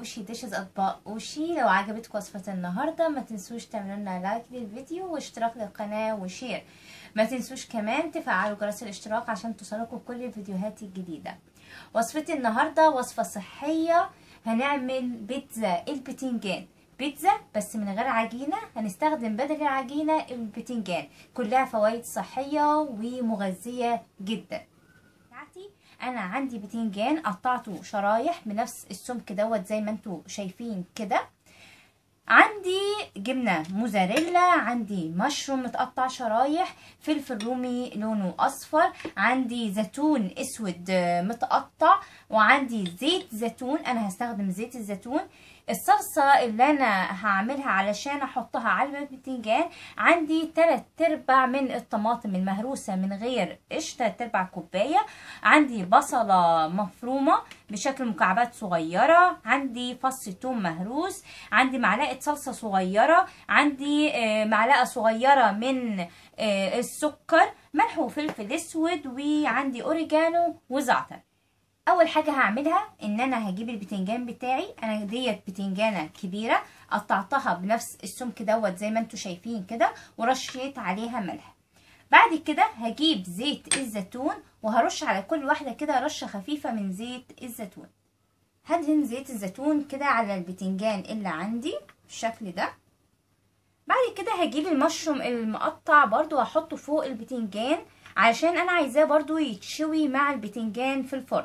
اوشي ديشز اطباق اوشي لو عجبتكم وصفة النهاردة ما تنسوش تعملوا لنا لايك للفيديو واشتراك للقناة وشير ما تنسوش كمان تفعلوا جرس الاشتراك عشان توصلكم كل الفيديوهات الجديدة وصفتي النهاردة وصفة صحية هنعمل بيتزا البتنجان بيتزا بس من غير عجينة هنستخدم بدل العجينة البتنجان كلها فوائد صحية ومغذية جدا بتاعتي انا عندي بتنجان قطعته شرايح بنفس السمك دوت زي ما انتوا شايفين كده عندي جبنة موزاريلا عندي مشروم متقطع شرايح فلفل رومي لونه اصفر عندي زيتون اسود متقطع وعندي زيت زيتون انا هستخدم زيت الزيتون الصلصة اللي انا هعملها علشان احطها على البتنجان عندي تلات ارباع من الطماطم المهروسة من غير قش تلات ارباع كوباية عندي بصلة مفرومة بشكل مكعبات صغيرة عندي فص توم مهروس عندي معلقة صلصة صغيرة عندي معلقة صغيرة من السكر ملح وفلفل اسود وعندي اوريجانو وزعتر اول حاجه هعملها ان انا هجيب البتنجان بتاعي انا ديت بتنجانه كبيره قطعتها بنفس السمك دوت زي ما انتوا شايفين كده ورشيت عليها ملح بعد كده هجيب زيت الزيتون وهرش على كل واحده كده رشه خفيفه من زيت الزيتون هدهن زيت الزيتون كده على البتنجان اللي عندي بالشكل ده بعد كده هجيب المشروم المقطع برضو واحطه فوق البتنجان علشان انا عايزاه برضو يتشوي مع البتنجان في الفرن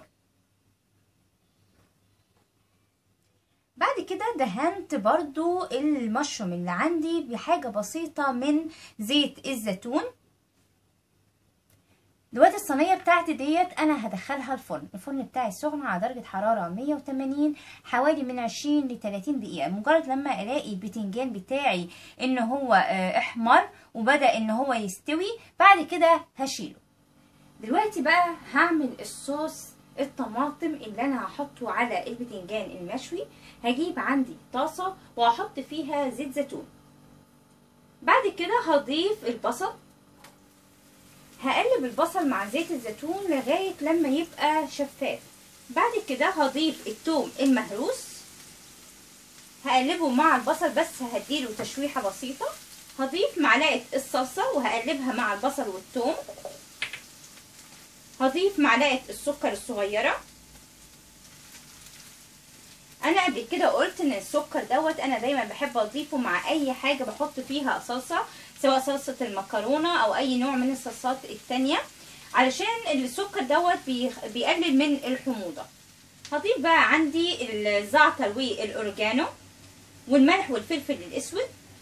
بعد كده دهنت برضو المشروم اللي عندي بحاجة بسيطة من زيت الزيتون دلوقتي الصينية بتاعتي ديت انا هدخلها الفرن الفرن بتاعي سخن على درجة حرارة 180 حوالي من 20 ل 30 دقيقة مجرد لما الاقي البتنجان بتاعي ان هو احمر وبدأ ان هو يستوي بعد كده هشيله دلوقتي بقى هعمل الصوص الطماطم اللي انا هحطه على البتنجان المشوي هجيب عندي طاسة وهحط فيها زيت زيتون بعد كده هضيف البصل هقلب البصل مع زيت الزيتون لغاية لما يبقى شفاف بعد كده هضيف التوم المهروس هقلبه مع البصل بس هديله تشويحة بسيطة هضيف معلقة الصلصة وهقلبها مع البصل والثوم هضيف معلقة السكر الصغيرة انا قبل كده قلت ان السكر دوت انا دايما بحب اضيفه مع اي حاجة بحط فيها صلصة سواء صلصة المكرونة او اي نوع من الصلصات التانية علشان السكر دوت بيقلل من الحموضة هضيف بقى عندي الزعتر والاوريجانو والملح والفلفل الاسود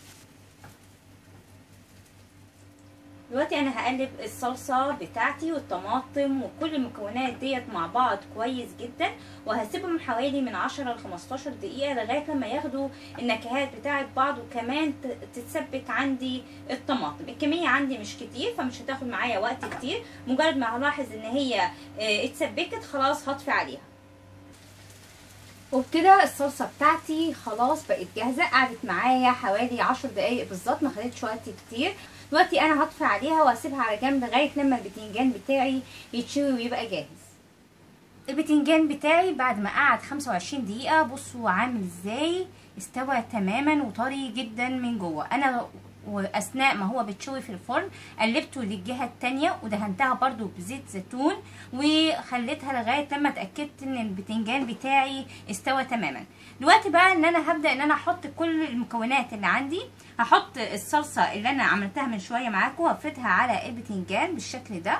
دلوقتي انا هقلب الصلصة بتاعتي والطماطم وكل المكونات ديت مع بعض كويس جدا وهسيبهم حوالي من 10 ل 15 دقيقة لغاية لما ياخدوا النكهات بتاعت بعض وكمان تتثبت عندي الطماطم الكمية عندي مش كتير فمش هتاخد معايا وقت كتير مجرد ما هلاحظ ان هي اتثبتت خلاص هطفي عليها وبكده الصلصة بتاعتي خلاص بقت جاهزة قعدت معايا حوالي عشر دقايق بالظبط ما خدتش وقت كتير دلوقتي انا هطفي عليها واسيبها على جنب لغايه لما البتنجان بتاعي يتشوي ويبقى جاهز البتنجان بتاعي بعد ما قعد 25 دقيقه بصوا عامل ازاي استوى تماما وطري جدا من جوه انا واثناء ما هو بتشوي في الفرن قلبته للجهه التانية ودهنتها برضو بزيت زيتون وخليتها لغايه لما اتاكدت ان البتنجان بتاعي استوى تماما دلوقتي بقى ان انا هبدا ان انا احط كل المكونات اللي عندي هحط الصلصه اللي انا عملتها من شويه معاكم وافردها على البتنجان بالشكل ده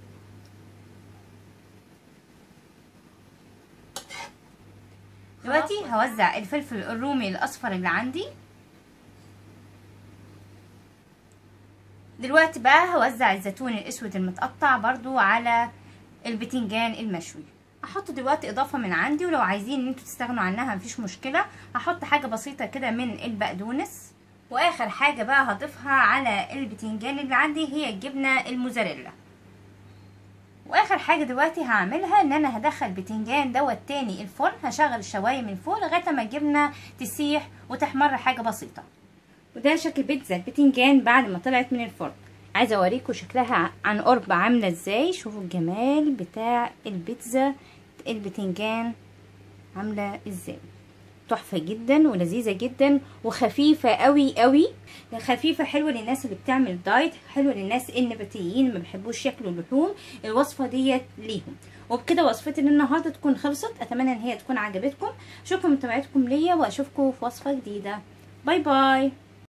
دلوقتي هوزع الفلفل الرومي الاصفر اللي عندي دلوقتي بقى هوزع الزيتون الاسود المتقطع برضو على البتنجان المشوي هحط دلوقتي اضافه من عندي ولو عايزين ان انتوا تستغنوا عنها مفيش مشكله هحط حاجه بسيطه كده من البقدونس واخر حاجه بقى هضيفها على البتنجان اللي عندي هي الجبنه الموزاريلا واخر حاجه دلوقتي هعملها ان انا هدخل بتنجان دوت تاني الفرن هشغل الشوايه من فوق لغايه ما الجبنه تسيح وتحمر حاجه بسيطه وده شكل بيتزا البتنجان بعد ما طلعت من الفرن عايزه اوريكم شكلها عن قرب عامله ازاي شوفوا الجمال بتاع البيتزا البتنجان عامله ازاي تحفه جدا ولذيذه جدا وخفيفه قوي قوي خفيفه حلوه للناس اللي بتعمل دايت حلوه للناس النباتيين ما بيحبوش ياكلوا اللحوم الوصفه ديت ليهم وبكده وصفتي للنهارده تكون خلصت اتمنى ان هي تكون عجبتكم شكرا لمتابعتكم ليا واشوفكم في وصفه جديده باي باي